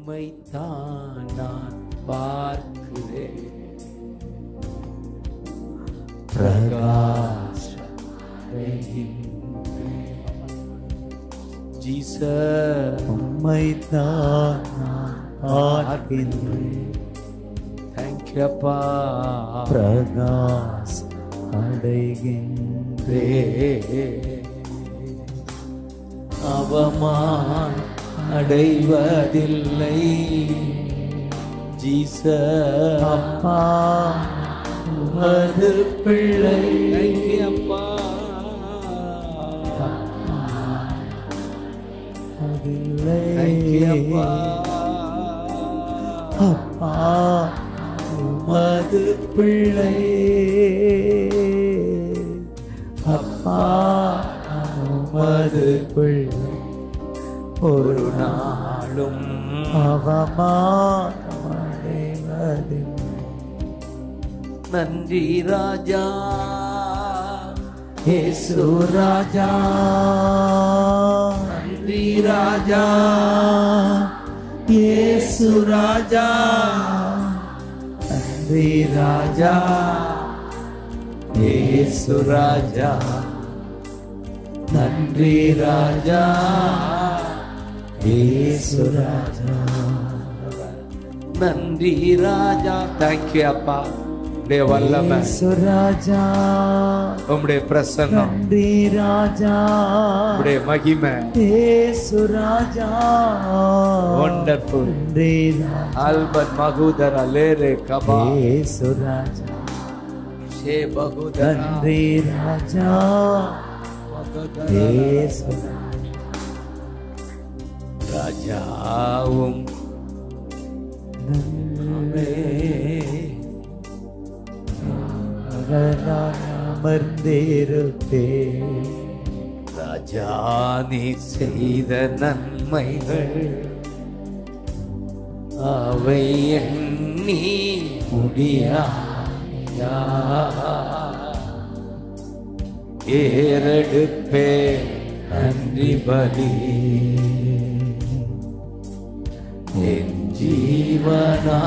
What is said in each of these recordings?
உம்மைத்தான் நான் பார்க்கிறேன் ஜீசஸ் உம்மைத்தான் நான் பார்க்கின்றேன் தேங்க்யூ அப்பா பிரகாஸ் அடைகின்றேன் அவமான் அடைவதில்லை ஜீச அப்பா உமது பிள்ளை அப்பா அதில்லை Thank you, அப்பா அப்பா உமது பிள்ளை அப்பா உமது பிள்ளை ஒரு நாளும் அவமானமடைவதில்லை நன்றி ராஜா இயேசு ராஜா நன்றி ராஜா இயேசு ராஜா நன்றி ராஜா இயேசு ராஜா நன்றி ராஜா இயேசு ராஜா நன்றி ராஜா தேங்க்யூ அப்பா உடைய வல்லமை இயேசு ராஜா உம்முடைய பிரசன்னம் நன்றி ராஜா உடைய மகிமை இயேசு ராஜா Wonderful. நன்றி ராஜா ஆல்பன் மகுதர லேரே கபா இயேசு ராஜா ஷே பகுதரா நன்றி ராஜா இயேசு ராஜாவும் நான் அமர்ந்திருப்பேன் ராஜா நீ செய்த நன்மைகள் அவை எண்ணி முடியா ஏறெடுப்பே நன்றி பலி என் ஜீவனா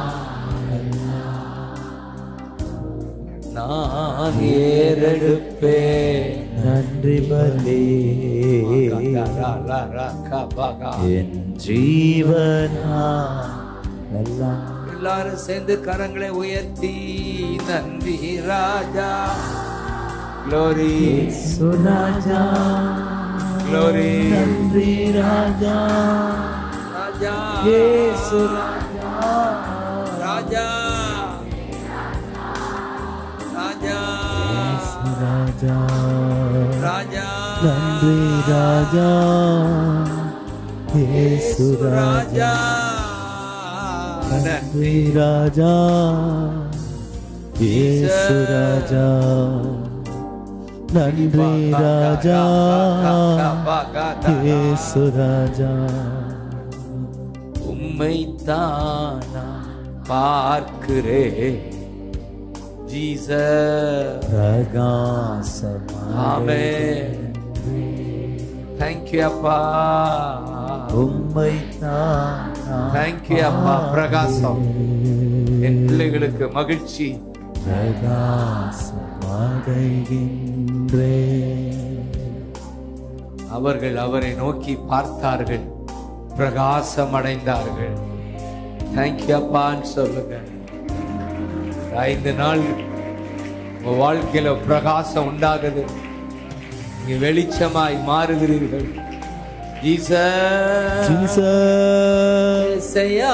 நான் ஏறெடுப்பேன் நன்றி பலி என் ஜீவனா எல்லாம் எல்லாரும் சேர்ந்து கரங்களை உயர்த்தி நன்றி ராஜா க்ளோரி சுராஜா க்ளோரி நன்றி ராஜா ராஜா இயேசு ராஜா ராஜா ராஜா ராஜா ராஜா நன்றி ராஜா இயேசு ராஜா ராஜா நன்றி ராஜா இயேசு ராஜா நன்றி ராஜா இயேசு ராஜா உம்மைத்தானா பார்க்கிறேன் ஜீச பிரகாசமாக ஆமென் தேங்க்யூ அப்பா உம்மை தேங்க்யூ அப்பா பிரகாசம் என் பிள்ளைகளுக்கு மகிழ்ச்சி பிரகாசமடைகின்றேன் அவர்கள் அவரை நோக்கி பார்த்தார்கள் பிரகாசம் அடைந்தார்கள் தேங்க்யூ அப்பான்னு சொல்லுங்க ஐந்து நாள் உங்க வாழ்க்கையில பிரகாசம் உண்டாகுது நீங்க வெளிச்சமாய் மாறுகிறீர்கள் ஜீசஸ் Jesus. ஏசையா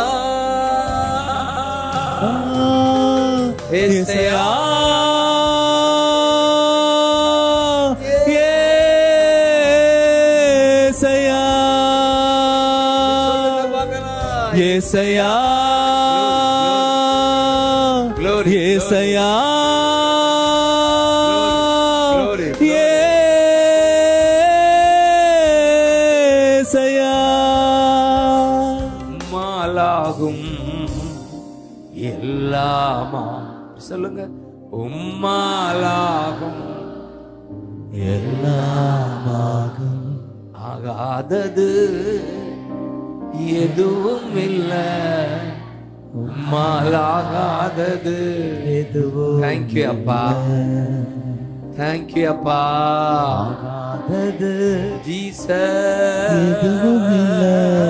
ஏசையா ஏசையா சொல்லுங்க பார்க்கலாம். ஏசையா Glory, glory. Yesaiya Glory, glory. ஏசையா உம்மாலாகும் எல்லாமா சொல்லுங்க உம்மாலாகும் எல்லாமாகும் ஆகாதது எதுவும் இல்ல உம்மாலாகாதது எதுவும் தேங்க்யூ அப்பா தேங்க்யூ அப்பா ஆகாதது ஜீசஸ் எதுவும் இல்ல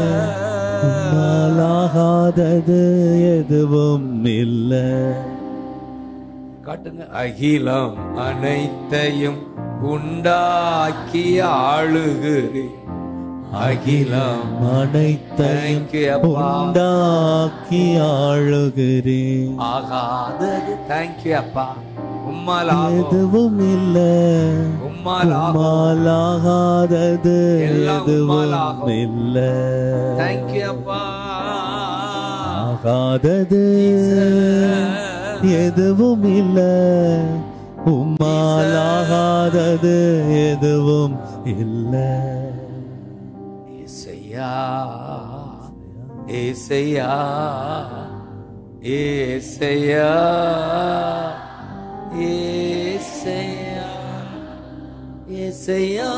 உம்மாலாகாதது எதுவும் இல்ல காட்டுங்க அகிலம் அனைத்தையும் உண்டாக்கி ஆளுகிறேன் அகிலம் அனைத்தையும் Thank you, அப்பா. உண்டாக்கி ஆளுகிறேன் ஆகாதது தேங்க்யூ அப்பா உம்மாலாகும் எதுவும் இல்ல உம்மாலாகும் உம்மாலாகாதது எல்லாம் எதுவும் உம்மாலாகும். இல்ல தேங்க்யூ அப்பா ஆகாதது எதுவும் இல்ல உம்மாலாகாதது எதுவும் இல்ல ஏசையா ஏசையா ஏசையா ஏசையா ஏசையா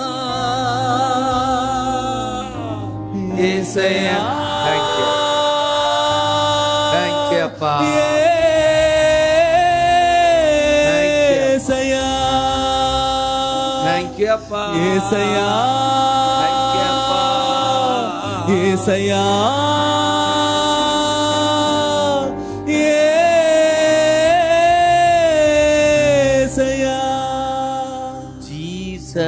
ஏசையா தேங்க்யூ தேங்க்யூ அப்பா ஏசையா தேங்க்யூ அப்பா ஏசையா தேங்க்யூ அப்பா ஏசையா ஏசையா ஜீசஸ்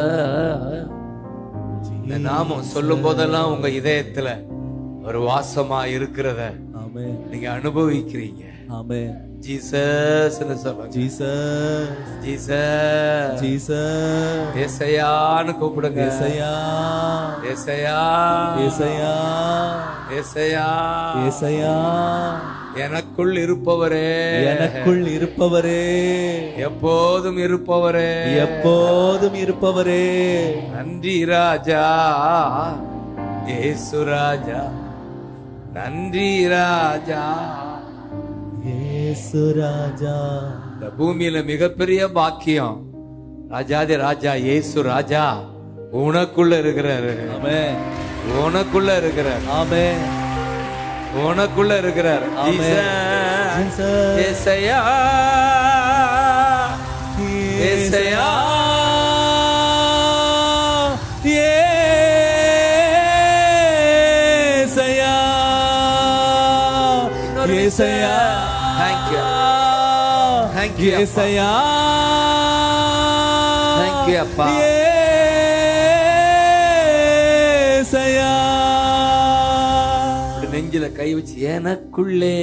இந்த நாமம் சொல்லும் போதெல்லாம் உங்க இதயத்துல ஒரு வாசமா இருக்கிறத ஆமென் நீங்க அனுபவிக்கிறீங்க ஆமென் ஜீசஸ்னு சொல்லுங்க ஜீசஸ் ஜீசஸ் ஜீசஸ் ஏசையான்னு கூப்பிடுங்க ஏசையா ஏசையா ஏசையா ஏசையா ஏசையா எனக்குள் இருப்பவரே எனக்குள் இருப்பவரே எப்போதும் இருப்பவரே எப்போதும் இருப்பவரே நன்றி ராஜா ஏசு ராஜா நன்றி ராஜா இயேசு ராஜா இந்த பூமியில மிகப்பெரிய பாக்கியம் ராஜாதி ராஜா இயேசு ராஜா உனக்குள்ள இருக்கிறாரு ஆமென் உனக்குள்ள இருக்கிறார் ஆமென் உனக்குள்ள இருக்கிறார் ஆமென். ஜீசஸ். ஜீசஸ். ஏசையா ஏசையா. ஏசையா இன்னொரு ஏசையா Thank you. Thank you, அப்பா. ஏசையா Thank you, அப்பா. ஏசையா அப்படி நெஞ்சில கை வச்சு எனக்குள்ளே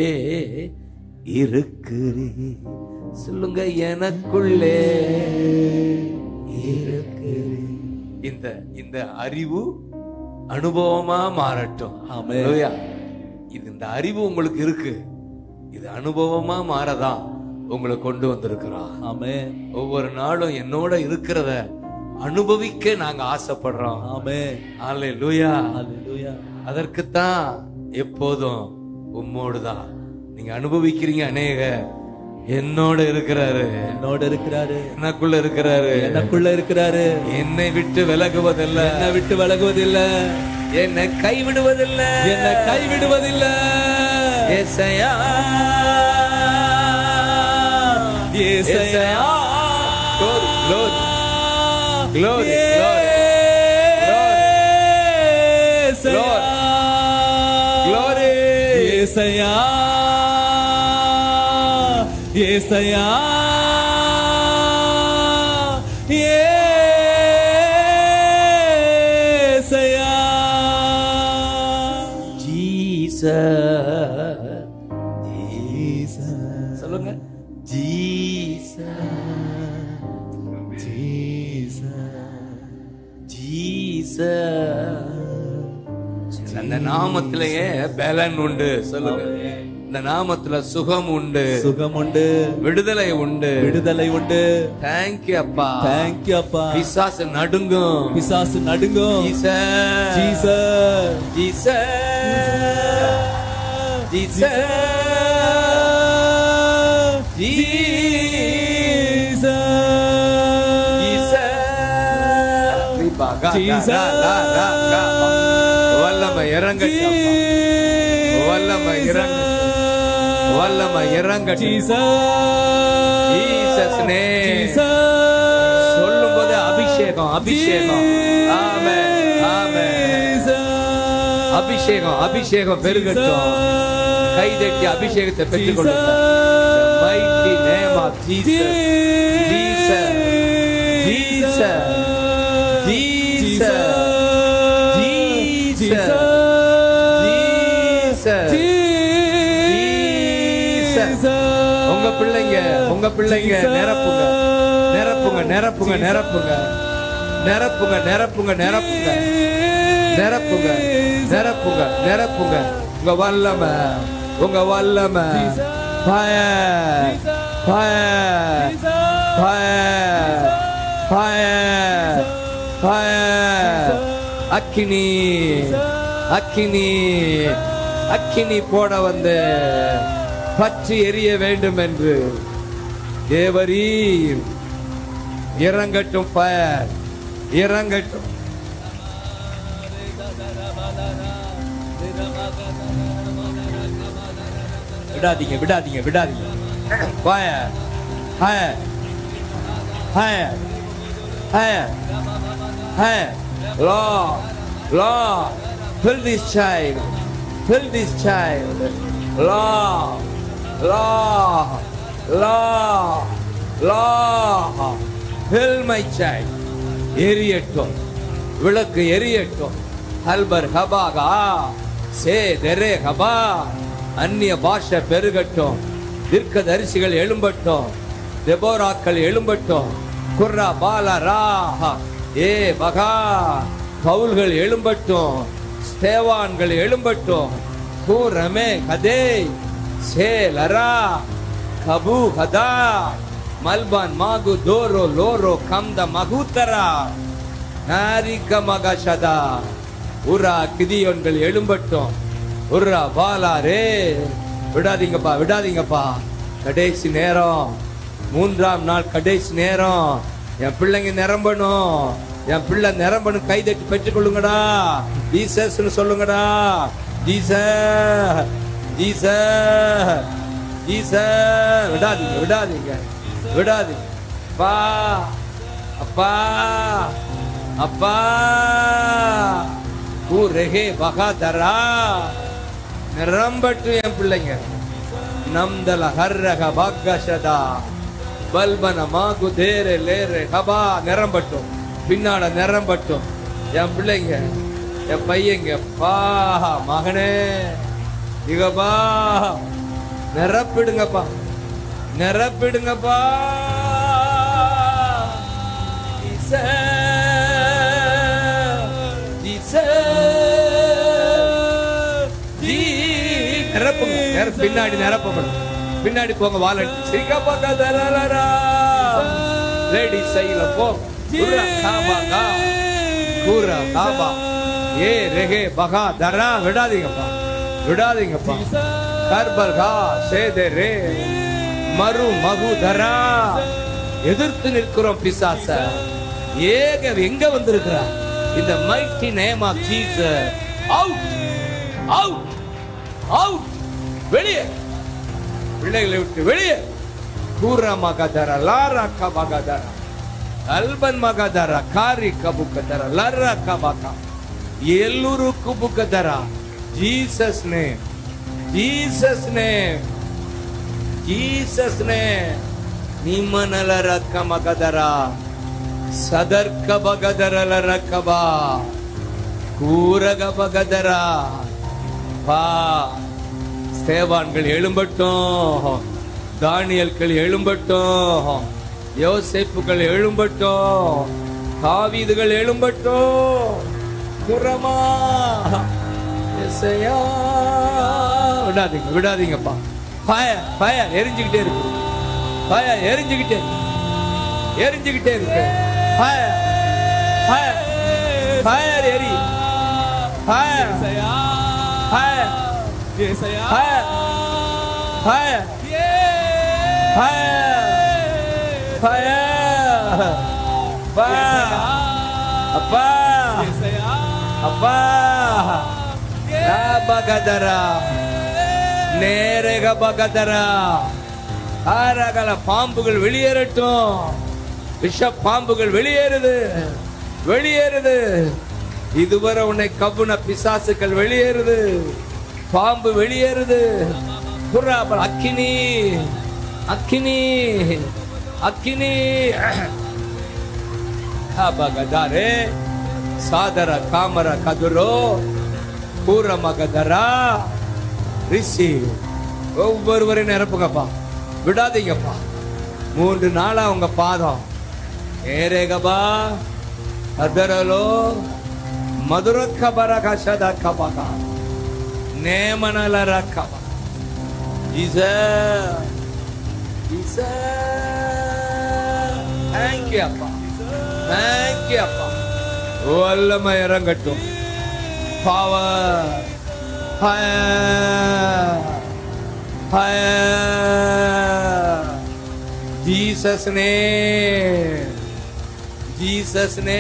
இருக்கிறே சொல்லுங்க எனக்குள்ளே இருக்கிறே இந்த இந்த அறிவு அனுபவமா மாறட்டும் ஆமென். Hallelujah. இது இந்த அறிவு உங்களுக்கு இருக்கு இது அனுபவமா மாறதான் உங்களை கொண்டு வந்திருக்கிறோம் ஆமென் ஒவ்வொரு நாளும் என்னோட இருக்கிறத அனுபவிக்க நாங்க ஆசைப்படுறோம் ஆமென் ஹalleluya ஹalleluya அதற்குத்தான் எப்போதும் உம்மோடு தான் நீங்க அனுபவிக்கிறீங்க அநேக என்னோட இருக்கிறாரு என்னோட இருக்கிறாரு எனக்குள்ள இருக்கிறாரு எனக்குள்ள இருக்கிறாரு என்னை விட்டு விலகுவதில்ல என்னை விட்டு விலகுவதில்ல என்னை கைவிடுவதில்ல என்னை கைவிடுவதில்ல Yesaiya Yesaiya Glory, glory. Glory, Yesaiya. Glory. Yesaiya Yesaiya Yesaiya Jesus சொல்லுங்க ஜீசஸ் ஜீசஸ் அந்த நாமத்திலேயே பலன் உண்டு சொல்லுங்க இந்த நாமத்துல சுகம் உண்டு சுகம் உண்டு விடுதலை உண்டு விடுதலை உண்டு தேங்க்யூ அப்பா தேங்க்யூ அப்பா பிசாசு நடுங்கும் பிசாசு நடுங்கும் Jesus Jesus Jesus Jesus Jesus வல்லமை இறங்க இறங்கட்டும் வல்லமை இறங்கட்டும் வல்லமை இறங்கட்டும் Jesus name. சொல்லும் போது அபிஷேகம் அபிஷேகம் ஆமென் ஆமென் அபிஷேகம் அபிஷேகம் பெருகட்டும் கைதட்டி அபிஷேகத்தை பெற்றுக் கொள்ளுங்க The mighty name of Jesus. Jesus. Jesus. Jesus. Jesus. Jesus. Jesus. உங்க பிள்ளைங்க உங்க பிள்ளைங்க நிரப்புங்க நிரப்புங்க நிரப்புங்க நிரப்புங்க நிரப்புங்க நிரப்புங்க நிரப்புங்க நிரப்புங்க நிரப்புங்க நிரப்புங்க உங்க வல்லம உங்க வல்லம fire fire fire fire fire அக்கினி அக்கினி அக்கினி போட வந்து பற்றி எரிய வேண்டும் என்று தேவரீர் இறங்கட்டும் ஃபயர் இறங்கட்டும் விடாதீங்க விடாதீங்க விடாதீங்க fire fire fire fire fire லா லா fill this child fill this child லா லா லா லா fill my child எரியட்டும் விளக்கு எரியட்டும் அல்பர் ஹபாகா சே தெரே ஹபா அந்நிய பாஷை பெருகட்டும் தீர்க்க தரிசிகள் எழும்பட்டும் தெபோராக்கள் எழும்பட்டும் குர்ரா பால ரா ஏ பகா பவுல்கள் எழும்பட்டும் ஸ்தேவான்கள் எழும்பட்டும் கூரமே கதே சே லரா கபு ஹதா மல்பான் மாகு தோரோ லோரோ கம்த மகுத்தரா நாரிக்க மகஷதா உரா கிதியோன்கள் எழும்பட்டும் உர்ரா பாலாரே விடாதீங்கப்பா விடாதீங்கப்பா கடைசி நேரம் மூன்றாம் நாள் கடைசி நேரம் என் பிள்ளைங்க நிரம்பணும் என் பிள்ளை நிரம்பணும் கைதட்டி பெற்றுக்கொள்ளுங்கடா ஜீசஸ்னு சொல்லுங்கடா ஜீச ஜீச ஜீச விடாதீங்க விடாதீங்க விடாதீங்க அப்பா அப்பா அப்பா ஊரகே பகாதரா நிரம்பட்டு என் பிள்ளைங்க நம்தல ஹர்ரக பாக்கஷதா பல்பன மாகு தேரே லேரே ஹபா நிரம்பட்டும் பின்னால நிரம்பட்டும் என் பிள்ளைங்க என் பையங்க பா மகனே இகப்பா நிரப்பிடுங்கப்பா நிரப்பிடுங்கப்பா நிரப்புங்க நிரப்பு- பின்னாடி நிரப்பப்படும் பின்னாடி போங்க வாலண்ட் சிரிக்கப்பா தரலரா லேடி சைல போ குர்ரா காபா கா குர்ரா காபா ஏ ரெகே பகா தரா விடாதீங்கப்பா விடாதீங்கப்பா கர்பல் கா சேதே ரே மரு மகு தரா எதிர்த்து நிற்கிறோம் பிசாச ஏக எங்க வந்திருக்கிறா இந்த mighty name of Jesus out out out வெளியே பிள்ளைகளை விட்டு வெளியே கூரா மகதர லாரா கபகதர அல்பன் மகதர காரி கபுக்கதர லர்ர கபக எல்லூரு குபுக்கதர Jesus name Jesus name Jesus ನೇ ನಿಮ್ಮನಲ ರಕ್ಕ ಮಗದರ ಸದರ್ಕ ಬಗದರಲ ರಕ್ಕಬಾ கூரக பகதர பா ஸ்தேவான்கள் எழும்பட்டும் தானியல்கள் எழும்பட்டும் யோசேப்புகள் எழும்பட்டும் தாவீதுகள் எழும்பட்டும் குரமா எசையா விடாதீங்க விடாதீங்கப்பா ஃபயர் ஃபயர் எரிஞ்சுக்கிட்டே இருக்கு ஃபயர் எரிஞ்சுக்கிட்டே இருக்கு. எரிஞ்சுக்கிட்டே இருக்கு ஃபயர் ஃபயர் ஃபயர் எரி fire fire fire fire fire fire fire அப்பா அப்பா ராபகதரா நேரக பகதரா ஆரகல பாம்புகள் வெளியேறட்டும் விஷ பாம்புகள் வெளியேறுது வெளியேறுது இதுவரை உன்னை கவுன பிசாசுக்கள் வெளியேறுது பாம்பு வெளியேறுது புறாபல் அக்கினி அக்கினி அக்கினி அபகதாரே சாதர காமர கதுரோ பூர மகதரா ரிஷி ஒவ்வொருவரையும் நிரப்புங்கப்பா விடாதீங்கப்பா மூன்று நாளா உங்க பாதம் ஏரேகபா அதரலோ மதுர கபர கஷத கபகா நேமனல ரக்கபா ஜீசஸ் தேங்க்யூ அப்பா தேங்க்யூ அப்பா வல்லமை இறங்கட்டும் பவர் ஜீசஸ் நே ஜீசஸ் நே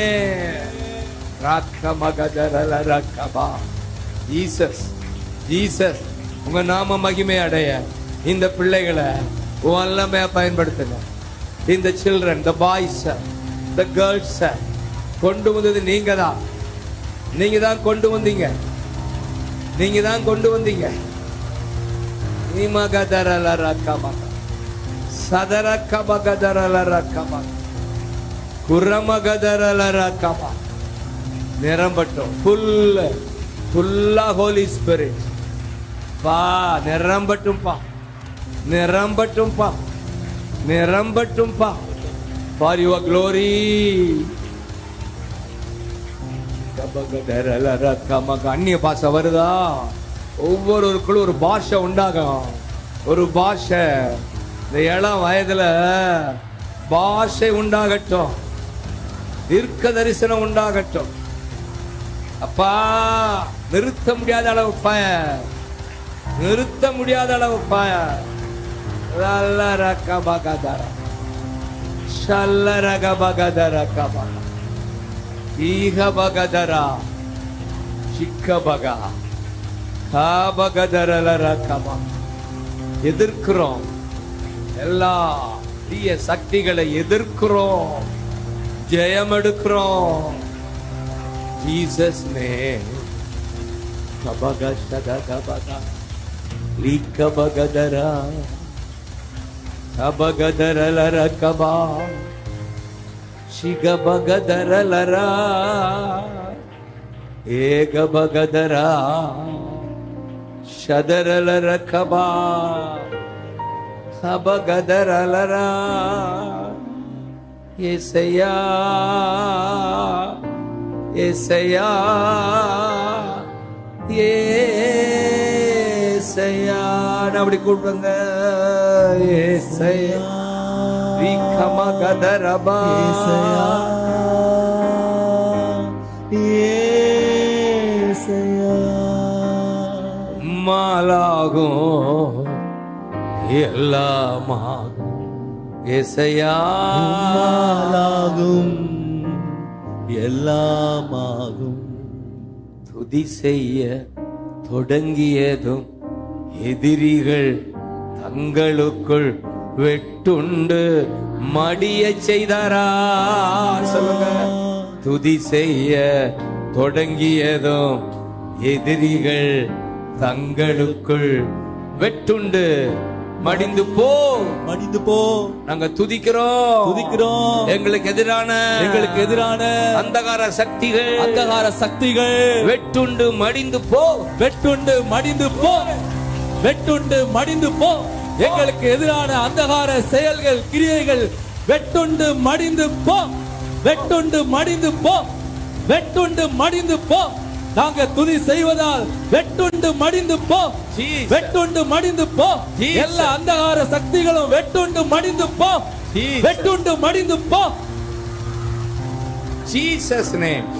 ராக்க மகதரல ரக்கபா ஜீசஸ் ஜீசஸ் உங்க நாம மகிமை அடைய இந்த பிள்ளைகளை வல்லமையா பயன்படுத்துங்க இந்த children the boys the girls கொண்டு வந்தது நீங்க தான் நீங்க தான் கொண்டு வந்தீங்க நீங்க தான் கொண்டு வந்தீங்க நீமகதரல ரக்கபா சதரக்கபகதரல ரக்கபா குரமகதரல ரக்கபா நிரம்பட்டும் ஃபுல் ஃபுல்லா ஹோலி ஸ்பிரிட் பா நிரம்பட்டும் பா நிரம்பட்டும் பா நிரம்பட்டும் பா ஃபார் யுவர் க்ளோரி அந்நிய பாஷை வருதா ஒவ்வொருவருக்குள்ளும் ஒரு பாஷை உண்டாகும் ஒரு பாஷை இந்த இளம் வயதுல பாஷை உண்டாகட்டும் தீர்க்க தரிசனம் உண்டாகட்டும் அப்பா நிறுத்த முடியாத அளவு பாய நிறுத்த முடியாத அளவு பாய ரக்கபகதர ஷல்லரகபகதர கபக ஈகபகதரா சிக்கபகா காபகதரலர கபா எதிர்க்கிறோம் எல்லா தீய சக்திகளை எதிர்க்கிறோம் ஜெயம் எடுக்கிறோம் ஜீசஸ் நே கபக சத கபக லீக்கபகதரா கபகதரலர கபா ಶಿಗಬಗದರಲರ ಏಗಬಗದರ ಶದರಲರ ಕಬಾ ಕಬಗದರಲರ ಎಸೆಯ ಎಸೆಯ ஏசையா அப்படி கூப்பிடுங்க ஏசையா விகமகதரபா மாலாகும் எல்லாமாகும் ஏசையா எல்லாமாகும் எல்லாமாகும் துதி செய்ய தொடங்கியதும் எதிரிகள் தங்களுக்குள் வெட்டுண்டு மடிய செய்தாரா சொல்லுங்க துதி செய்ய தொடங்கியதும் எதிரிகள் தங்களுக்குள் வெட்டுண்டு மடிந்து போ மடிந்து போ நாங்க துதிக்கிறோம் துதிக்கிறோம் எங்களுக்கு எதிரான எங்களுக்கு எதிரான அந்தகார சக்திகள் அந்தகார சக்திகள் வெட்டுண்டு மடிந்து போ வெட்டுண்டு மடிந்து போ வெட்டுண்டு மடிந்து போ எங்களுக்கு எதிரான அந்தகார செயல்கள் கிரியைகள் வெட்டுண்டு மடிந்து போ வெட்டுண்டு மடிந்து போ வெட்டுண்டு மடிந்து போ நாங்க துதி செய்வதால் வெட்டுண்டு மடிந்து போ Jesus. வெட்டுண்டு மடிந்து போ Jesus. எல்லா அந்தகார சக்திகளும் வெட்டுண்டு மடிந்து போ Jesus. வெட்டுண்டு மடிந்து போ Jesus name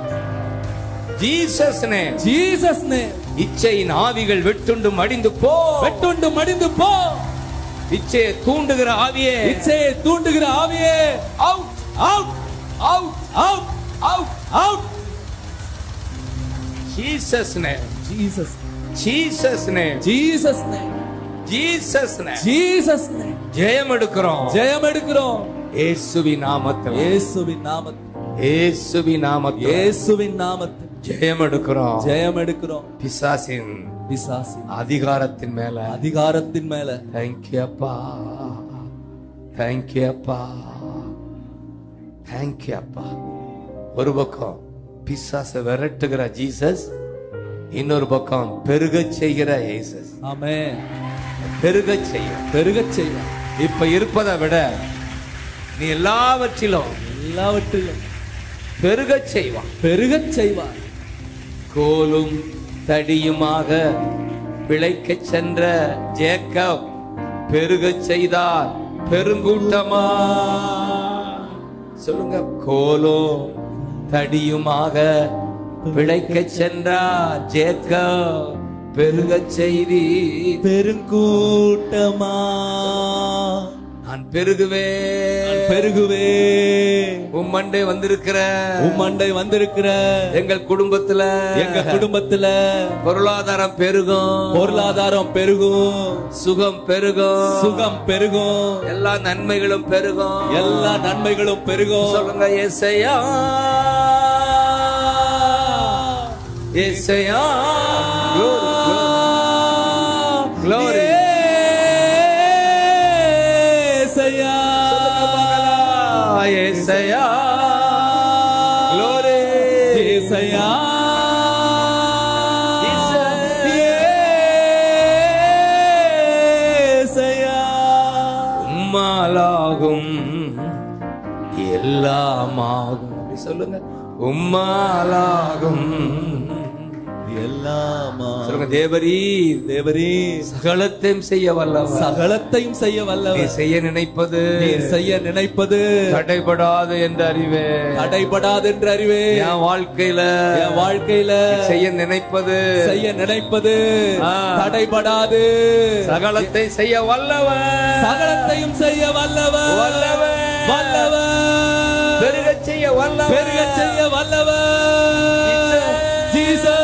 Jesus name Jesus name இச்சையின் ஆவிகள் வெட்டுண்டு மடிந்து போ வெட்டுண்டு மடிந்து போ இச்சையை தூண்டுகிற ஆவியே இச்சையை தூண்டுகிற ஆவியே out out out out out out Jesus name Jesus. Jesus name Jesus name. Jesus name Jesus name. ஜெயம் எடுக்கிறோம் ஜெயம் எடுக்கிறோம் இயேசுவி நாமத்தில் இயேசுவின் நாமத்தில் இயேசுவி நாமத்தில் இயேசுவின் நாமத்தில் ஜெயம் எடுக்கிறோம் ஜெயம் எடுக்கிறோம் பிசாசின் பிசாசி அதிகாரத்தின் மேல அதிகாரத்தின் மேல தேங்க்யூ அப்பா தேங்க்யூ அப்பா தேங்க்யூ அப்பா ஒரு பக்கம் பிசாச விரட்டுகிற ஜீசஸ் இன்னொரு பக்கம் பெருகச் செய்கிற இயேசஸ் ஆமென் பெருகச் செய்ய பெருகச் செய்வார் இப்ப இருப்பதை விட நீ எல்லாவற்றிலும் எல்லாவற்றிலும் பெருகச் செய்வான் பெருகச் செய்வார் கோலும் தடியுமாக பிழைக்கச் சென்ற ஜேக்கப் பெருகச் செய்தார் பெருங்கூட்டமா சொல்லுங்க கோலும் தடியுமாக பிழைக்கச் சென்றார் ஜேக்கப் பெருகச் செய்தி பெருங்கூட்டமா நான் பெருகுவேன் பெருகுவே உம்மண்டே வந்திருக்கிற உம்மண்டை வந்திருக்கிற எங்கள் குடும்பத்துல எங்க குடும்பத்துல பொருளாதாரம் பெருகும் பொருளாதாரம் பெருகும் சுகம் பெருகும் சுகம் பெருகும் எல்லா நன்மைகளும் பெருகும் எல்லா நன்மைகளும் பெருகும் சொல்லுங்க ஏசையா ஏசையா Glory. ஏசையா. ஏசையா Glory. ஏசையா. ஏசையா. உம்மாலாகும் எல்லாமாகும் அப்படி சொல்லுங்க உம்மாலாகும் எல்லாமா சொல்லுங்க தேவரீ தேவரே சகலத்தையும் செய்ய வல்லவர் சகலத்தையும் செய்ய நீ வல்லவர் செய்ய நினைப்பது நீர் செய்ய நினைப்பது தடைபடாது என்று அறிவே தடைபடாது என்று அறிவே என் வாழ்க்கையில என் வாழ்க்கையில செய்ய நினைப்பது செய்ய நினைப்பது ஆ. தடைபடாது சகலத்தை செய்ய வல்லவர் சகலத்தையும் செய்ய வல்லவர் வல்லவர். வல்லவர் பெருகச் செய்ய வல்லவர் பெருகச் செய்ய வல்லவர் Jesus.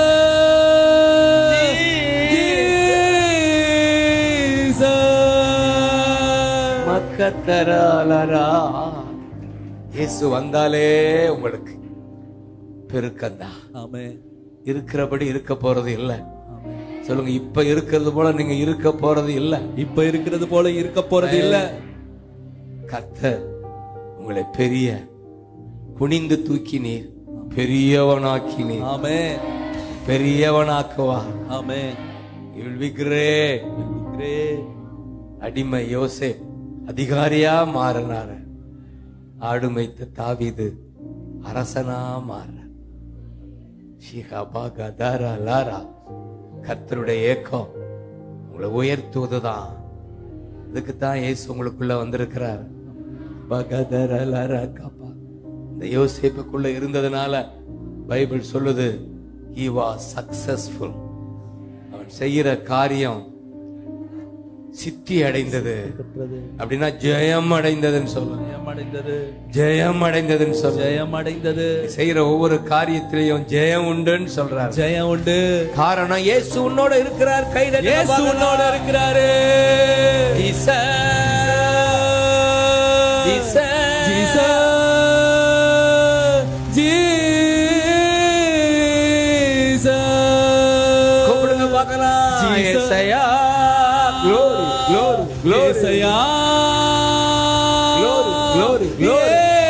Jesus. மக்கத்தராலரா இயேசு வந்தாலே உங்களுக்கு பெருக்கந்தான் ஆமென். இருக்கிறபடி இருக்க போறது இல்ல ஆமென். சொல்லுங்க இப்ப இருக்கிறது போல நீங்க இருக்க போறது இல்ல இப்ப இருக்கிறது போல இருக்க போறது இல்ல கர்த்தர் உங்களை பெரிய குனிந்து தூக்கினீர் பெரியவனாக்கினீர் ஆமே பெரியவனாக்குவா ஆமே You will be great. அடிமை யோசேப் அதிகாரியா மாறினாரு ஆடு மேய்த்த தாவீது அரசனா மாற ஷிஹாபா கதாரா லாரா கர்த்தருடைய ஏக்கம் உங்களை உயர்த்துவதுதான் இதுக்கு தான் இயேசு உங்களுக்குள்ள வந்திருக்கிறார் பகதர லாரா காப்பா இந்த யோசேப்புக்குள்ள இருந்ததுனால பைபிள் சொல்லுது he was successful அவன் செய்யற காரியம் சித்தி அடைந்தது அப்படின்னா ஜெயம் அடைந்ததுன்னு சொல்லுங்க ஜெயம் அடைந்தது ஜெயம் அடைந்ததுன்னு சொல்லுங்க ஜெயம் அடைந்தது செய்யற ஒவ்வொரு காரியத்திலையும் ஜெயம் உண்டுன்னு சொல்றாரு ஜெயம் உண்டு காரணம் இயேசு உன்னோட இருக்கிறார் கையில இயேசு உன்னோட இருக்கிறாரு கூப்பிடுங்க பார்க்கலாம் Jesus. ஏசையா glory glory glory Glory, glory, glory.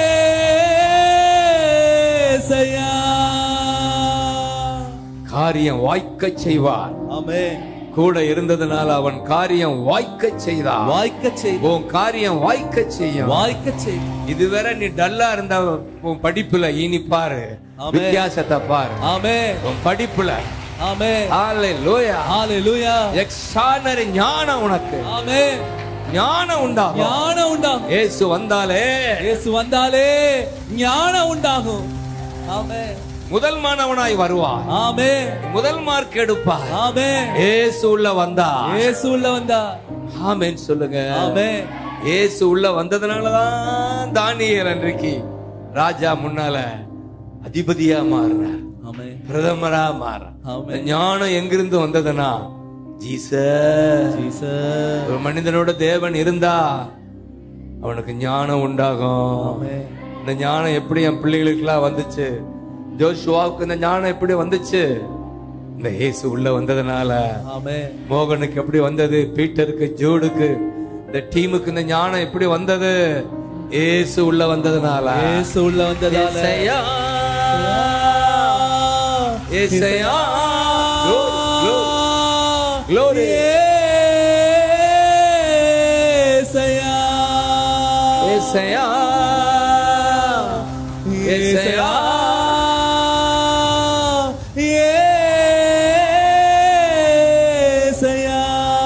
காரியம் வாய்க்கச் செய்வார் கூட இருந்ததுனால அவன் காரியம் வாய்க்கச் செய்தார் வாய்க்க செய் உன் காரியம் வாய்க்கச் செய்யும் வாய்க்க செய் இதுவரை நீ டல்லா இருந்த உன் படிப்புல இனி பாரு ஆமென். வித்தியாசத்தை பாரு ஆமே உன் படிப்புல ஆமே ஹalleluya ஹalleluya எக்ஸ்ட்ரானரி ஞானம் உனக்கு ஆமே ஞானம் உண்டாகும் ஞானம் உண்டாகும் இயேசு வந்தாலே இயேசு வந்தாலே ஞானம் உண்டாகும் ஆமே முதல் மாணவனாய் வருவார் ஆமே முதல் மார்க் எடுப்பார் ஆமே இயேசு உள்ள வந்தா இயேசு உள்ள வந்தா ஆமென் சொல்லுங்க ஆமே இயேசு உள்ள வந்ததுனாலதான் தானியேல் அன்றைக்கு ராஜா முன்னால அதிபதியா மாறினார் ஆமே பிரதமரா மாற ஆமே ஞானம் எங்கிருந்து வந்ததுன்னா ஜீச ஜீசஸ் ஒரு மனிதனோட தேவன் இருந்தா அவனுக்கு ஞானம் உண்டாகும் ஆமே இந்த ஞானம் எப்படி என் பிள்ளைகளுக்கெல்லாம் வந்துச்சு ஜோஷுவாவுக்கு இந்த ஞானம் எப்படி வந்துச்சு இந்த இயேசு உள்ள வந்ததுனால ஆமே மோகனுக்கு எப்படி வந்தது பீட்டருக்கு ஜூடுக்கு இந்த டீமுக்கு இந்த ஞானம் எப்படி வந்தது இயேசு உள்ள வந்ததுனால இயேசு உள்ள வந்ததால Yesaiya Yesaiya Glory, glory. Glory. Yesaiya Yesaiya Yesaiya Yesaiya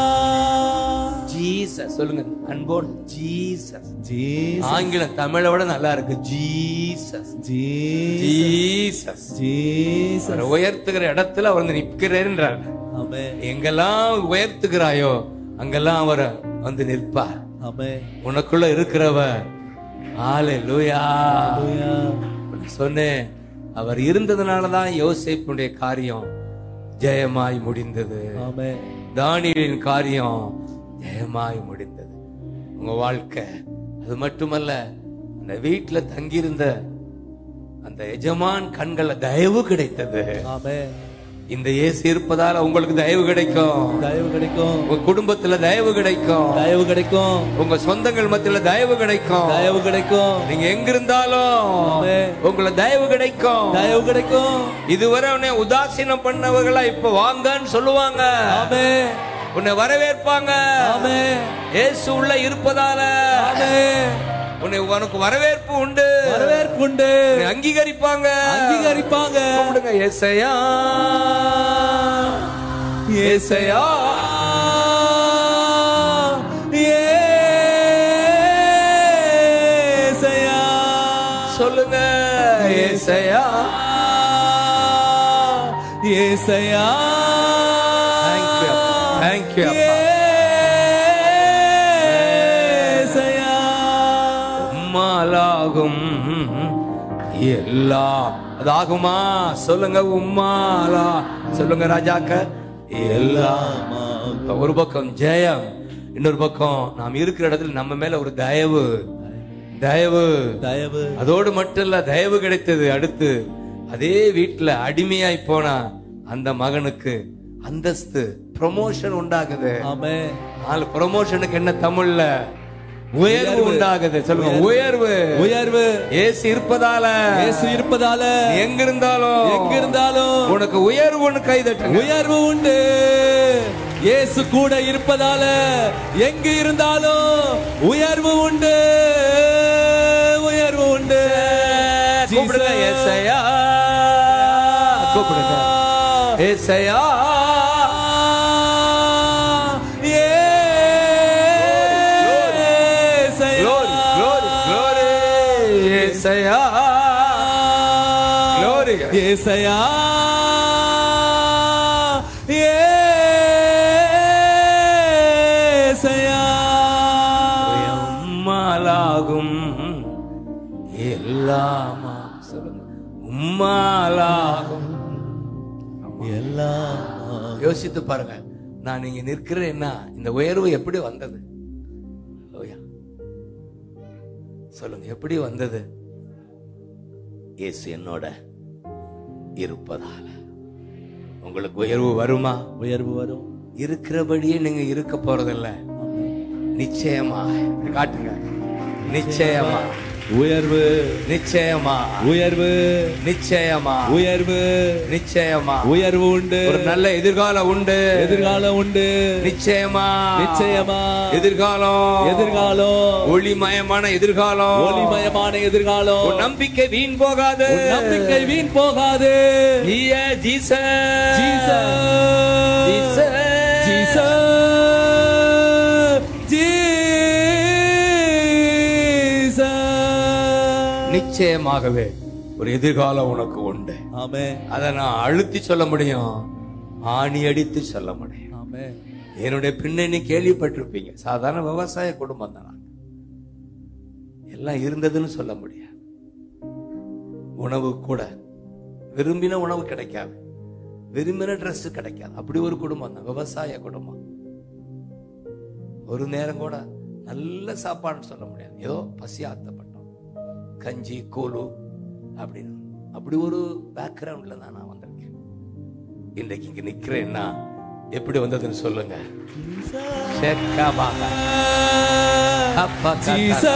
Jesus சொல்லுங்க அன்போடு ஜீசஸ் ஜீசஸ் ஆங்கிலம் தமிழை விட நல்லா இருக்கு ஜீசஸ் ஜீசஸ் ஜீசஸ் ஜீசஸ் அவரை உயர்த்துகிற இடத்துல அவர் வந்து நிற்கிறேன்றார் ஆமே எங்கெல்லாம் உயர்த்துகிறாயோ அங்கெல்லாம் அவர் வந்து நிற்பார் ஆமே உனக்குள்ள இருக்கிறவர் ஆலே லூயா ஹalleluya சொன்னேன் அவர் இருந்ததுனாலதான் யோசேப்புடைய காரியம் ஜெயமாய் முடிந்தது ஆமே தானியலின் காரியம் ஜெயமாய் முடிந்தது உங்க வாழ்க்கை அது மட்டுமல்ல அந்த வீட்டுல தங்கியிருந்த அந்த எஜமான் கண்கள தயவு கிடைத்தது ஆமே இந்த இயேசு இருப்பதால உங்களுக்கு தயவு கிடைக்கும் தயவு கிடைக்கும் உங்க குடும்பத்துல தயவு கிடைக்கும் தயவு கிடைக்கும் உங்க சொந்தங்கள் மத்தியில தயவு கிடைக்கும் தயவு கிடைக்கும் நீங்க எங்க இருந்தாலும் ஆமென். உங்களை தயவு கிடைக்கும் தயவு கிடைக்கும் இதுவரை உன்னை உதாசீனம் பண்ணவங்களா இப்ப வாங்கன்னு சொல்லுவாங்க ஆமே உன்னை வரவேற்பாங்க ஆமே இயேசு உள்ள இருப்பதால ஆமே உன்னை உனக்கு வரவேற்பு உண்டு வரவேற்புண்டு உன்னை அங்கீகரிப்பாங்க அங்கீகரிப்பாங்க கூப்பிடுங்க ஏசையா ஏசையா ஏசையா சொல்லுங்க ஏசையா ஏசையா தேங்க்யூ தேங்க்யூ அப்பா ஏசையா உம்மாலாகும் எல்லாம் அதாகுமா சொல்லுங்க உம்மாலா சொல்லுங்க ராஜாக்க எல்லாம் இப்ப ஒரு பக்கம் ஜெயம் இன்னொரு பக்கம் நாம் இருக்கிற இடத்துல நம்ம மேல ஒரு தயவு தயவு தயவு அதோடு மட்டும் இல்ல தயவு கிடைத்தது அடுத்து அதே வீட்டுல அடிமையாய் போனா அந்த மகனுக்கு அந்தஸ்து ப்ரொமோஷன் உண்டாகுது ஆமே நாலு ப்ரொமோஷனுக்கு என்ன தமிழ்ல உயர்வு உண்டாகுது சொல்லுங்க உயர்வு உயர்வு ஏசு இருப்பதால இயேசு இருப்பதால நீ எங்க இருந்தாலும் எங்க இருந்தாலும் உனக்கு உயர்வுன்னு கைதட்டுங்க உயர்வு உண்டு இயேசு கூட இருப்பதால எங்க இருந்தாலும் உயர்வு உண்டு உயர்வு உண்டு கூப்பிடுங்க ஏசையா கூப்பிடுங்க ஏசையா Glory, glory, glory. Yesaiya Glory. Yesaiya ஏசையா உம்மாலாகும் எல்லாமா சொல்லுங்க உம்மாலாகும் எல்லாம் யோசித்து பாருங்க நான் இங்க நிற்கிறேன்னா இந்த உயர்வு எப்படி வந்தது ஓயா. சொல்லுங்க எப்படி வந்தது இயேசு என்னோட இருப்பதால உங்களுக்கு உயர்வு வருமா உயர்வு வரும் இருக்கிறபடியே நீங்க இருக்க போறதில்ல நிச்சயமா இப்படி காட்டுங்க நிச்சயமா உயர்வு நிச்சயமா உயர்வு நிச்சயமா உயர்வு நிச்சயமா உயர்வு உண்டு ஒரு நல்ல எதிர்காலம் உண்டு எதிர்காலம் உண்டு நிச்சயமா நிச்சயமா எதிர்காலம் எதிர்காலம் ஒளிமயமான எதிர்காலம் ஒளிமயமான எதிர்காலம் உன் நம்பிக்கை வீண் போகாது உன் நம்பிக்கை வீண் போகாது நீயே Jesus Jesus Jesus Jesus Jesus நிச்சயமாகவே ஒரு எதிர்காலம் உனக்கு உண்டு ஆமே அதை நான் அழுத்தி சொல்ல முடியும் ஆணி அடித்து சொல்ல முடியும் ஆமே என்னுடைய பின்னணி கேள்விப்பட்டிருப்பீங்க சாதாரண விவசாய குடும்பம் தான் நாங்க. எல்லாம் இருந்ததுன்னு சொல்ல முடியாது உணவு கூட விரும்பின உணவு கிடைக்காது விரும்பின Dress கிடைக்காது அப்படி ஒரு குடும்பம் தான் விவசாய குடும்பம் ஒரு நேரம் கூட நல்ல சாப்பாடுன்னு சொல்ல முடியாது ஏதோ பசி ஆத்தப்பட்டோம் கஞ்சி கூழு அப்படின்னு அப்படி ஒரு பேக்ரவுண்ட்ல தான் நான் வந்திருக்கேன் இன்றைக்கு இங்க நிக்கிறேன்னா எப்படி வந்ததுன்னு சொல்லுங்க செக்கபாக. அப்பா கத்தா.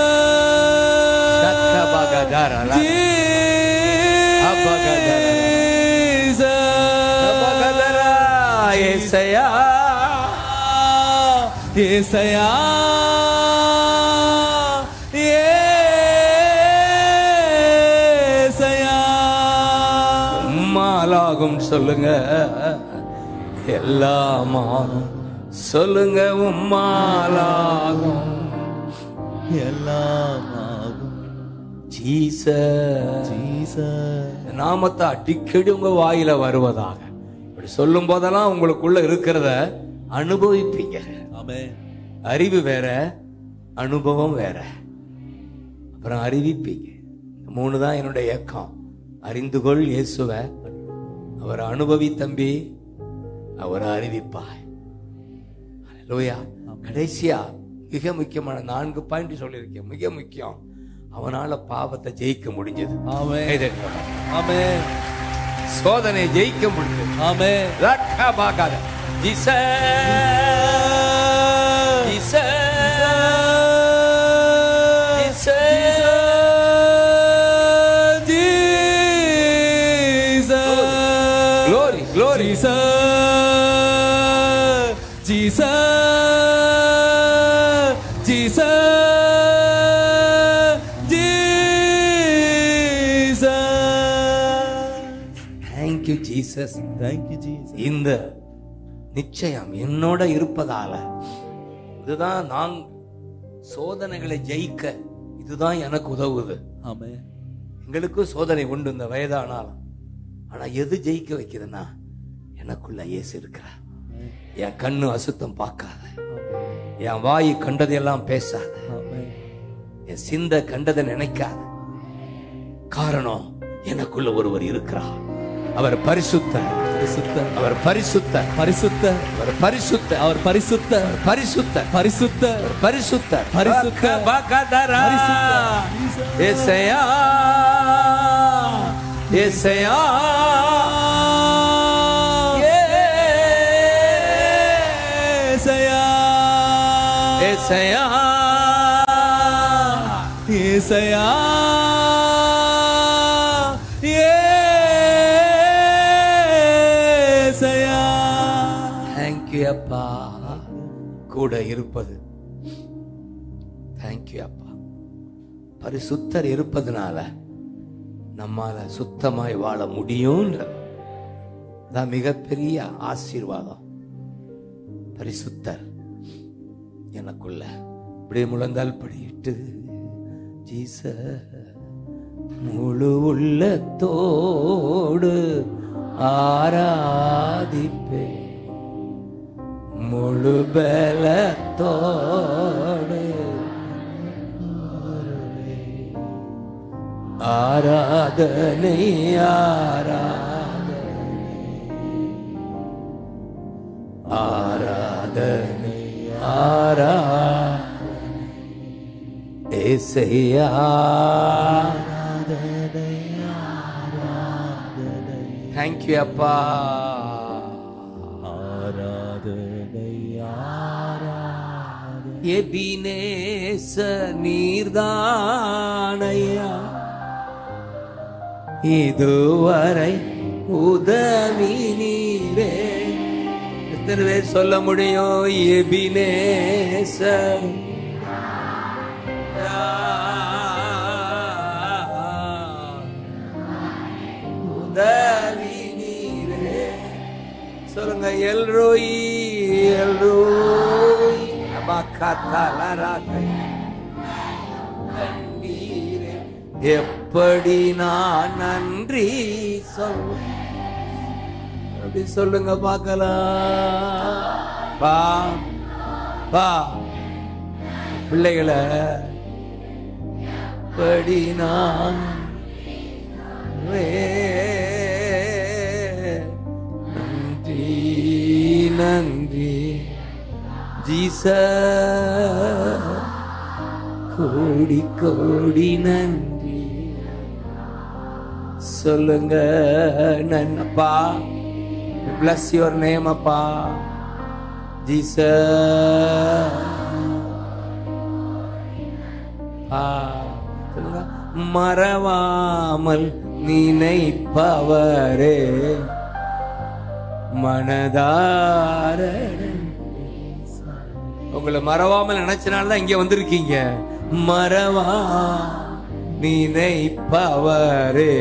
சக்கபாகதாரலா. அப்பகதரா. ஏசையா. ஏசையா ஏசையா உம்மாலாகும் சொல்லுங்க எல்லாமாகும் சொல்லுங்க உம்மாலாகும் எல்லாமாகும் ஜீசஸ் ஜீசஸ் நாமத்தை அடிக்கடி உங்க வாயில வருவதாக இப்படி சொல்லும் போதெல்லாம் உங்களுக்குள்ள இருக்கிறத அனுபவிப்பீங்க ஆமென் அறிவு வேற அனுபவம் வேற அப்புறம் அறிவிப்பீங்க இந்த மூணு தான் என்னுடைய இயக்கம் அறிந்து கொள் இயேசுவ அவர் அனுபவி தம்பி அவர் அறிவிப்பாய் லோயா கடைசியா மிக முக்கியமான நான்கு பாயிண்ட் சொல்லியிருக்கேன் மிக முக்கியம் அவனால பாவத்தை ஜெயிக்க முடிஞ்சது ஆமென் கைதட்டுங்க. ஆமென் சோதனை ஜெயிக்க முடிஞ்சது ஆமென் ரக்கபாகாத. Jesus. Jesus. Jesus. Glory, glory. Thank you, Jesus. இந்த நிச்சயம் என்னோட இருப்பதால இதுதான் நான் சோதனைகளை ஜெயிக்க இதுதான் எனக்கு உதவுது எங்களுக்கும் சோதனை உண்டு இந்த வயதானாலும் ஆனா எது ஜெயிக்க வைக்குதுன்னா எனக்குள்ள இயேசு இருக்கிறார் என் கண்ணு அசுத்தம் பார்க்காத என் வாய் கண்டதையெல்லாம் பேசாத என் சிந்த கண்டதை நினைக்காத காரணம் எனக்குள்ள ஒருவர் இருக்கிறார் அவர் பரிசுத்தர் அவர் பரிசுத்தர் பரிசுத்த அவர் பரிசுத்தர் அவர் பரிசுத்த பரிசுத்தர் பரிசுத்த பரிசுத்தர் பரிசுத்த. பகதரா. ஏசையா ஏசையா ஏசையா ஏசையா ஏசையா ஏசையா தேங்க்யூ அப்பா கூட இருப்பது தேங்க்யூ அப்பா பரிசுத்தர் இருப்பதனால நம்மால சுத்தமாய் வாழ முடியும்ன்றது அதான் மிகப்பெரிய ஆசீர்வாதம் பரிசுத்தர் எனக்குள்ள இப்படியே முழந்தால் படியிட்டு ஜீச முழு உள்ளத்தோடு ஆராதிப்பே முழு பலத்தோடு ஆராதனை ஆராதனை ஆராதனை ஆராதனை ஏசையா தேங்க்யூ அப்பா எபினேச நீர்தானையா இதுவரை உதவி நீரே எத்தனை பேர் சொல்ல முடியும் எபினேச உதவி நீரே சொல்லுங்க எல்ரோய் எல்ரோய் அபாக்காத்தாலராக்கை கண்ணீரே எப்படி நான் நன்றி சொல்ல அப்படி சொல்லுங்க பார்க்கலாம் பா பா பிள்ளைகளை எப்படி நான் வே நன்றி ஜீச கோடி கோடி நன்றி சொல்லுங்க நன்னப்பா பிளஸ் யுவர் நேம் அப்பா ஜீச சொல்லுங்க மறவாமல் நினைப்பவரே மனதார உங்களை மறவாமல் நினைச்சனால தான் இங்க வந்திருக்கீங்க மறவா நினைப்பவரே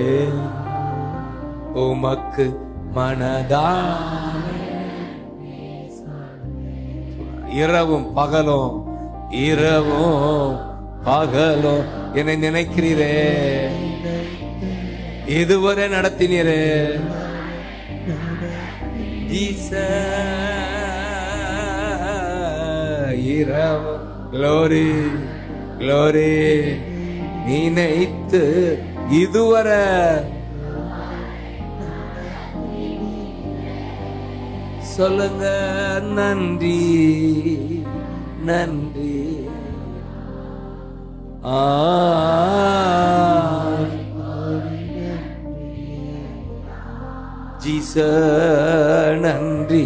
உமக்கு மனதார இரவும் பகலும் இரவும் பகலும் என்னை நினைக்கிறீரே இதுவரை நடத்தினீரே இரவு க்ளோரி க்ளோரி நினைத்து இதுவரை சொல்லுங்க நன்றி நன்றி ஆ ஜீச நன்றி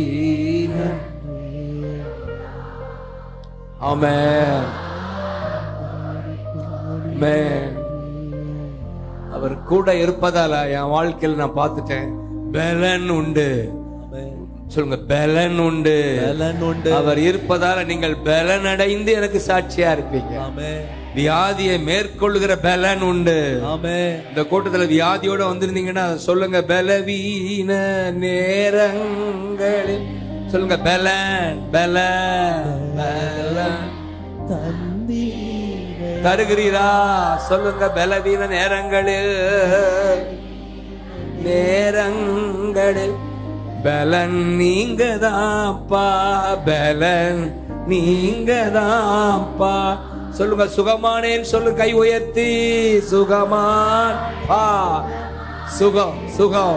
ஆமென் ஆமென் அவர் கூட இருப்பதால என் வாழ்க்கையில் நான் பார்த்துட்டேன் பலன் உண்டு சொல்லுங்க பலன் உண்டு பலன் உண்டு அவர் இருப்பதால நீங்கள் பலன் அடைந்து எனக்கு சாட்சியா இருப்பீங்க ஆமென் வியாதியை மேற்கொள்ளுகிற பலன் உண்டு ஆமென் இந்த கூட்டத்துல வியாதியோட வந்திருந்தீங்கன்னா அதை சொல்லுங்க பலவீன நேரங்களில் சொல்லுங்க பலன் பலன் பலன் தருகிறீரா சொல்லுங்க பலவீன நேரங்களில் நேரங்களில் பலன் நீங்க தான்ப்பா பலன் நீங்க தான்ப்பா சொல்லுங்க சுகமானேன் சொல்லு கை உயர்த்தி சுகமான் பா சுகம் சுகம்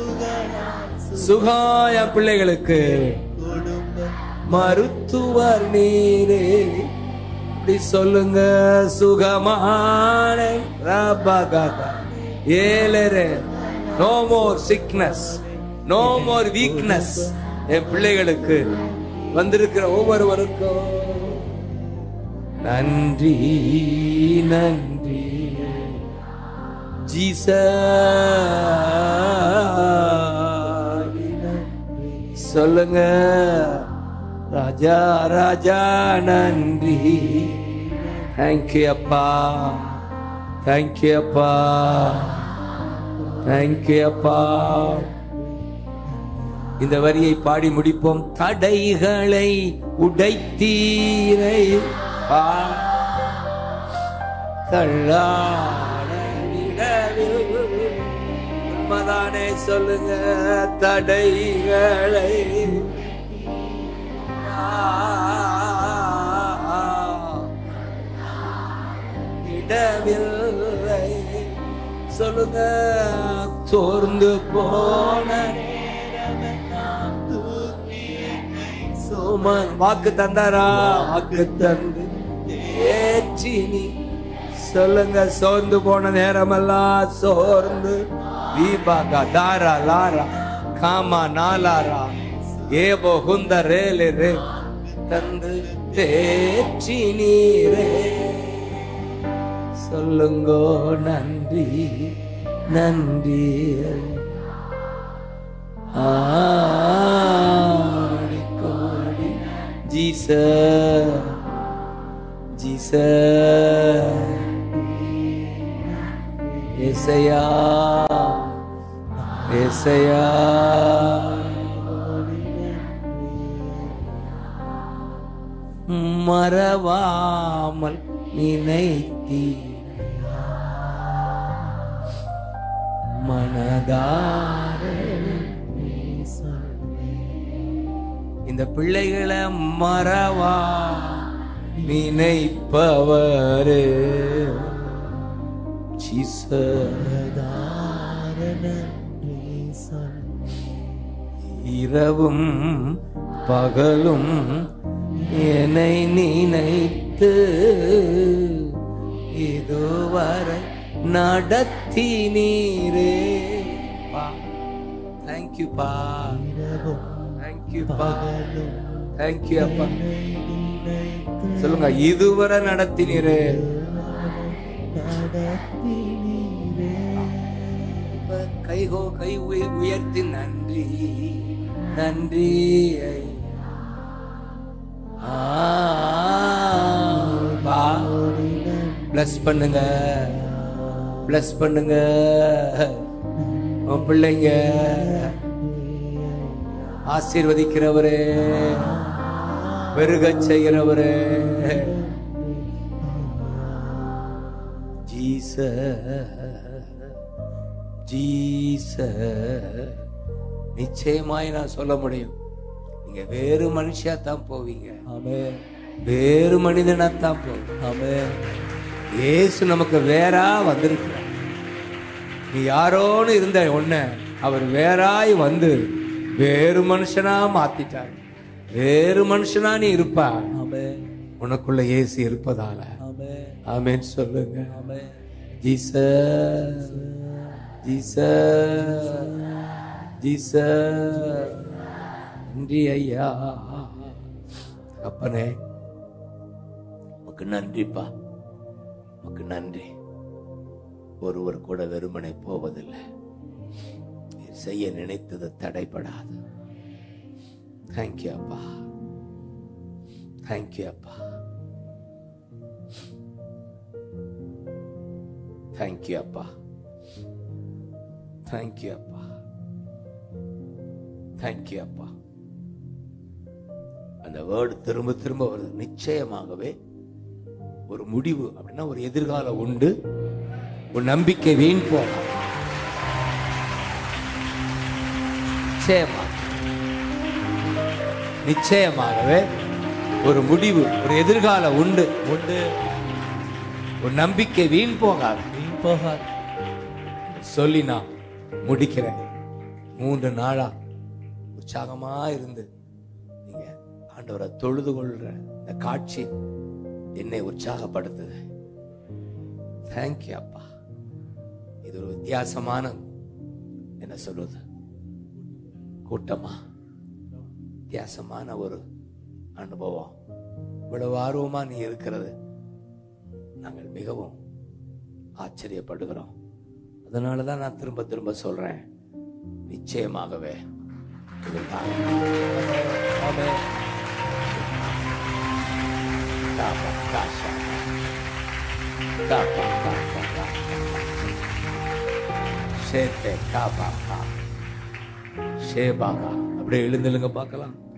சுகம் என் பிள்ளைகளுக்கு மருத்துவர் நீரே இப்படி சொல்லுங்க சுகமான ரபகதா. ஏலரே no more sickness no more weakness என் பிள்ளைகளுக்கு வந்திருக்கிற ஒவ்வொருவருக்கும் நன்றி நன்றி ஜீச சொல்லுங்க ராஜா ராஜா நன்றி தேங்க்யூ அப்பா தேங்க்யூ அப்பா தேங்க்யூ அப்பா இந்த வரியை பாடி முடிப்போம் தடைகளை உடைத்தீரை பா தள்ளாட விடவில் உண்மைதானே சொல்லுங்க தடைகளை இடவில்லை சொல்லுங்க சோர்ந்து போன சுமன் வாக்கு தந்தாரா வாக்கு தந்து ஏற்றி நீ சொல்லுங்க சோர்ந்து போன நேரமெல்லாம் சோர்ந்து தீபாகா தாரா லாரா காமா நாலாரா ஏபோ ஹுந்த ரேலே ரே தந்து தேற்றி நீரே சொல்லுங்கோ நன்றி நன்றி ஆடி கோடி ஜீச ஜீச ஏசையா ஏசையா மறவாமல் நினைத்தீ மனதார இந்த பிள்ளைகளை மறவா நினைப்பவரு இரவும் பகலும் என்னை நினைத்து இதுவரை நடத்தினீரே தேங்க்யூ பா தேங்க்யூ பா தேங்க்யூ அப்பா சொல்லுங்க இதுவரை நடத்தினீரே இப்ப கைகோ கை உய- உயர்த்தி நன்றி நன்றி ஐயா. ஆ, பா பிளஸ் பண்ணுங்க பிளஸ் பண்ணுங்க உன் பிள்ளைங்க ஆசீர்வதிக்கிறவரே பெருகச் செய்கிறவரே ஜீச ஜீச நிச்சயமாய் நான் சொல்ல முடியும் நீங்க வேறு மனுஷியா தான் போவீங்க ஆமென் வேறு மனிதனா தான் போவீங்க ஆமென் இயேசு நமக்கு வேறா வந்திருக்கிறார் நீ யாரோன்னு இருந்த உன்ன அவர் வேறாய் வந்து வேறு மனுஷனா மாத்திட்டார் வேறு மனுஷனா நீ இருப்பா ஆமென் உனக்குள்ள இயேசு இருப்பதால ஆமென் ஆமென் சொல்லுங்க ஆமென் ஜீச ஜீச ஜீச நன்றி ஐயா அப்பனே உமக்கு நன்றிப்பா உமக்கு நன்றி ஒருவர் கூட வெறுமனை போவதில்லை நீர் செய்ய நினைத்தது தடைபடாது தேங்க்யூ அப்பா தேங்க்யூ அப்பா தேங்க்யூ அப்பா தேங்க்யூ அப்பா தேங்க்யூ அப்பா அந்த வேர்டு திரும்ப திரும்ப வருது நிச்சயமாகவே ஒரு முடிவு அப்படின்னா ஒரு எதிர்காலம் உண்டு ஒரு நம்பிக்கை வீண் போகாது நிச்சயமா நிச்சயமாகவே ஒரு முடிவு ஒரு எதிர்காலம் உண்டு உண்டு ஒரு நம்பிக்கை வீண் போகாது வீண் போகாது சொல்லி நான் முடிக்கிறேன் மூன்று நாளா உற்சாகமா இருந்து நீங்க ஆண்டவரை தொழுது கொள்ற இந்த காட்சி என்னை உற்சாகப்படுத்துது தேங்க்யூ அப்பா இது ஒரு வித்தியாசமான என்ன சொல்றது கூட்டமா வித்தியாசமான ஒரு அனுபவம் இவ்வளவு ஆர்வமா நீ இருக்கிறது நாங்கள் மிகவும் ஆச்சரியப்படுகிறோம் அதனால தான் நான் திரும்ப திரும்ப சொல்றேன் நிச்சயமாகவே இதுதான் ஆமென் காப்பா, காஷா. காப்பா, காப்பா, காப்பா. ஷேத்தே, காப்பா, கா. ஷேபாகா. அப்படியே எழுந்துலுங்க பார்க்கலாம்